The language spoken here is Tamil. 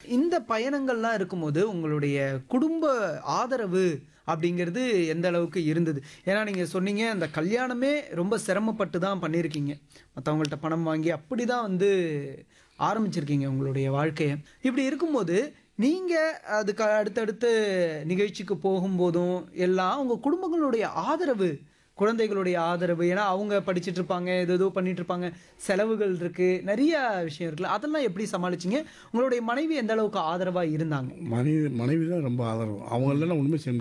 இந்த பயணங்கள்லாம் இருக்கும்போது உங்களுடைய குடும்ப ஆதரவு அப்படிங்கிறது எந்த அளவுக்கு இருந்தது ஏன்னா நீங்கள் சொன்னீங்க அந்த கல்யாணமே ரொம்ப சிரமப்பட்டு தான் பண்ணியிருக்கீங்க மற்றவங்கள்ட்ட பணம் வாங்கி அப்படி தான் வந்து ஆரம்பிச்சிருக்கீங்க உங்களுடைய வாழ்க்கையை இப்படி இருக்கும்போது நீங்கள் அதுக்கு அடுத்தடுத்து நிகழ்ச்சிக்கு போகும்போதும் எல்லாம் உங்கள் குடும்பங்களுடைய ஆதரவு குழந்தைகளுடைய ஆதரவு ஏன்னா அவங்க படிச்சுட்டு இருப்பாங்க ஏதோ ஏதோ பண்ணிட்டு இருப்பாங்க செலவுகள் இருக்கு நிறைய விஷயம் இருக்குல்ல அதெல்லாம் எப்படி சமாளிச்சீங்க உங்களுடைய மனைவி எந்த அளவுக்கு ஆதரவா இருந்தாங்க மனைவி மனைவி தான் ரொம்ப ஆதரவு அவங்க இல்லைன்னா ஒன்றுமே செய்ய